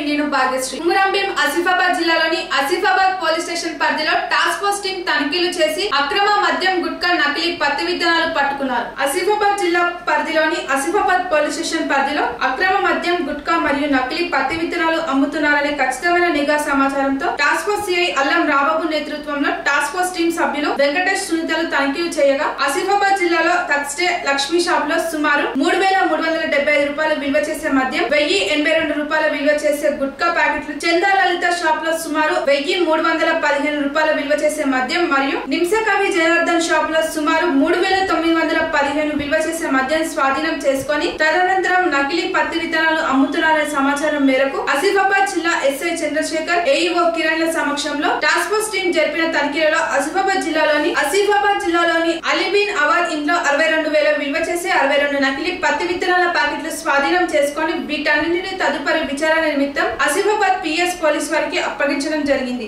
నేను భాగ్యశ్రీ మురంభీం ఆసిఫాబాద్ జిల్లాలోని Asifabad police station పరిధిలో టాస్క్ ఫోర్స్ టీం తనిఖీలు చేసి అక్రమ మద్యం గుట్కా నకిలీ పత్తి విత్తనాలు పట్టుకున్నారు ఆసిఫాబాద్ జిల్లా పరిధిలోని ఆసిఫాబాద్ పోలీస్ స్టేషన్ పరిధిలో అక్రమ మద్యం గుట్కా మరియు నకిలీ పత్తి విత్తనాలు అమ్ముతున్నారనే ఖచ్చితమైన నిఘా సమాచారంతో టాస్క్ ఫోర్స్ సిఐ అల్లం రాబాబు నేతృత్వంలో టాస్క్ ఫోర్స్ టీం సభ్యులు వెంకటేష్ సునీతలు తనిఖీలు చేయగా ఆసిఫాబాద్ జిల్లాలో థర్స్డే లక్ష్మీ షాప్ లో సుమారు మూడు వేల మూడు వందల డెబ్బై ఐదు రూపాయలు విలువ చేసే మద్యం వెయ్యి ఎనభై రెండు రూపాయల విలువ చేసే గుట్కా ప్యాకెట్లు చందా లలిత షాప్ లో సుమారు వెయ్యి మూడు వందల పదిహేను రూపాయల విలువ చేసే మద్యం మరియు నిమ్స కవి జనార్దన్ షాప్ లో సుమారు మూడు వేల తొమ్మిది వందల పదిహేను విలువ చేసే మద్యం స్వాధీనం చేసుకొని తదనంతరం నకిలీ పత్తి విత్తనాలు అమ్ముతున్నారనే సమాచారం మేరకు ఆసిఫాబాద్ జిల్లా ఎస్ఐ చంద్రశేఖర్ ఏఈఓ కిరణ్ల సమక్షంలో టాస్క్ ఫోర్స్ టీం జరిపిన తనిఖీలలో ఆసిఫాబాద్ జిల్లాలోని ఆసిఫాబాద్ జిల్లాలోని అలీబీన్ అవాద్ ఇంట్లో అరవై రెండు వేల విలువ చేసే అరవై రెండు నకిలీ పత్తి విత్తనాల ప్యాకెట్లు స్వాధీనం చేసుకొని వీటన్నింటినీ తదుపరి విచారణ నిమిత్తం ఆసిఫాబాద్ పిఎస్ పోలీస్ వారికి అప్పగించడం జరిగింది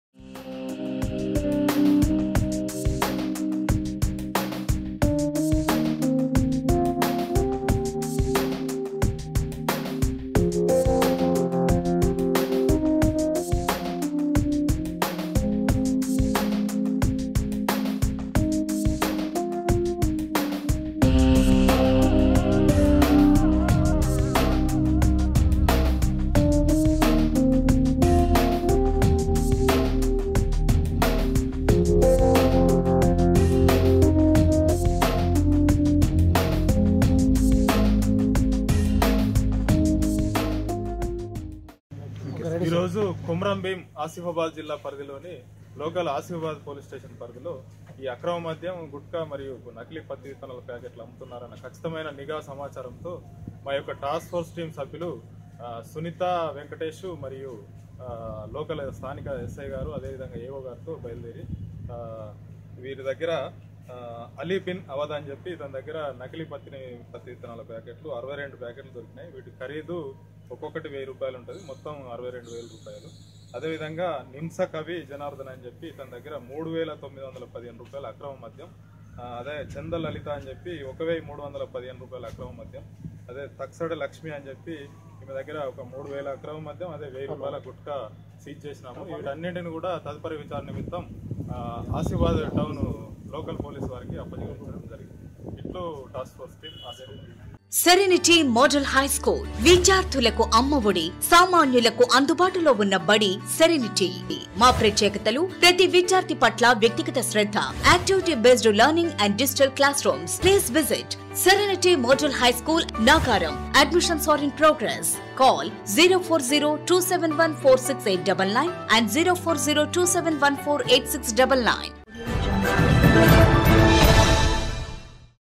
ఈరోజు కుమ్రం భీం ఆసిఫాబాద్ జిల్లా పరిధిలోని లోకల్ ఆసిఫాబాద్ పోలీస్ స్టేషన్ పరిధిలో ఈ అక్రమ మద్యం గుట్కా మరియు నకిలీ పత్తి విత్తనాల ప్యాకెట్లు అమ్ముతున్నారన్న ఖచ్చితమైన నిఘా సమాచారంతో మా యొక్క టాస్క్ ఫోర్స్ టీం సభ్యులు ఆ, సునీత వెంకటేష్ మరియు ఆ, లోకల్ స్థానిక ఎస్ఐ గారు అదేవిధంగా ఏఓ గారితో బయలుదేరి ఆ, వీరి దగ్గర ఆ, అలీ బిన్ అవద్ అని చెప్పి తన దగ్గర నకిలీ పత్తిని పత్తి విత్తనాల ప్యాకెట్లు అరవై రెండు ప్యాకెట్లు దొరికినాయి వీటి ఖరీదు ఒక్కొక్కటి వెయ్యి రూపాయలు ఉంటుంది మొత్తం అరవై రెండు వేల రూపాయలు అదేవిధంగా నిమ్స కవి జనార్దన్ అని చెప్పి తన దగ్గర మూడు వేల తొమ్మిది వందల పదిహేను రూపాయల అక్రమ మద్యం ఆ, అదే చంద లలిత అని చెప్పి ఒక వెయ్యి మూడు వందల పదిహేను రూపాయల అక్రమ మద్యం అదే తక్సడ లక్ష్మి అని చెప్పి ఈమె దగ్గర ఒక మూడు వేల అక్రమ మద్యం అదే వెయ్యి రూపాయల గుట్కా సీజ్ చేసినాము వీటన్నింటిని కూడా తదుపరి విచారణ నిమిత్తం ఆ, ఆసిఫాబాద్ టౌన్ లోకల్ పోలీస్ వారికి అప్పగించడం జరిగింది ఇట్లు task force team Asifabad serenity model high school విద్యార్థులకు అమ్మఒడి సామాన్యులకు అందుబాటులో ఉన్న బడి సెరెనిటీ మా ప్రత్యేకతలు ప్రతి విద్యార్థి పట్ల వ్యక్తిగత శ్రద్ధ activity based learning and digital classrooms please visit serenity model high school Nakaram admissions are in progress call zero four zero two seven one four six eight double nine and zero four zero two seven one four eight six double nine